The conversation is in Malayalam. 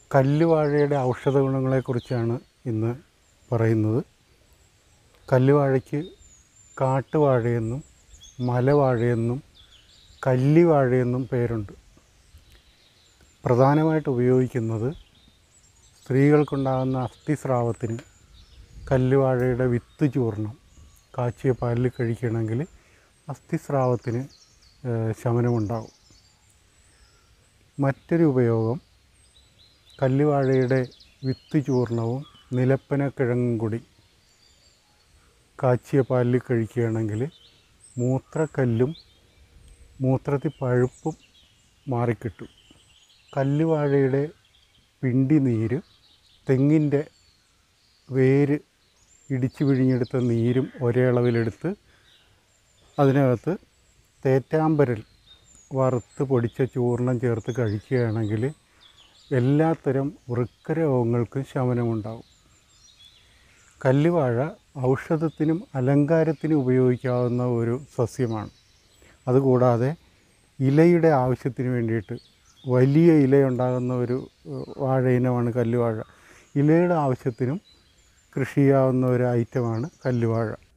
കല്ലുവാഴയുടെ ഔഷധ ഗുണങ്ങളെക്കുറിച്ചാണ് ഇന്ന് പറയുന്നത് കല്ലുവാഴയ്ക്ക് കാട്ടുവാഴയെന്നും മലവാഴയെന്നും കല്ലിവാഴയെന്നും പേരുണ്ട് പ്രധാനമായിട്ട് ഉപയോഗിക്കുന്നത് സ്ത്രീകൾക്കുണ്ടാകുന്ന അസ്ഥിസ്രാവത്തിന് കല്ലുവാഴയുടെ വിത്ത് ചൂർണം കാച്ചിയ പാലിൽ കഴിക്കണമെങ്കിൽ അസ്ഥിസ്രാവത്തിന് ഏഹ്, ശമനമുണ്ടാകും മറ്റൊരു ഉപയോഗം കല്ലുവാഴയുടെ വിത്ത് ചൂർണവും നിലപ്പന കിഴങ്ങും കൂടി കാച്ചിയ പാലിൽ കഴിക്കുകയാണെങ്കിൽ മൂത്രക്കല്ലും മൂത്രത്തിൽ പഴുപ്പും മാറിക്കിട്ടും കല്ലുവാഴയുടെ പിണ്ടി നീര് തെങ്ങിൻ്റെ വേര് ഇടിച്ചു പിഴിഞ്ഞെടുത്ത നീരും ഒരേ അളവിലെടുത്ത് അതിനകത്ത് തേറ്റാമ്പരൽ വറുത്ത് പൊടിച്ച ചൂർണം ചേർത്ത് കഴിക്കുകയാണെങ്കിൽ എല്ലാത്തരം വൃക്ക രോഗങ്ങൾക്കും ശമനമുണ്ടാകും കല്ലുവാഴ ഔഷധത്തിനും അലങ്കാരത്തിനും ഉപയോഗിക്കാവുന്ന ഒരു സസ്യമാണ് അതുകൂടാതെ ഇലയുടെ ആവശ്യത്തിന് വേണ്ടിയിട്ട് വലിയ ഇലയുണ്ടാകുന്ന ഒരു ഏഹ്, വാഴ ഇനമാണ് കല്ലുവാഴ ഇലയുടെ ആവശ്യത്തിനും കൃഷി ചെയ്യാവുന്ന ഒരു ഐറ്റമാണ് കല്ലുവാഴ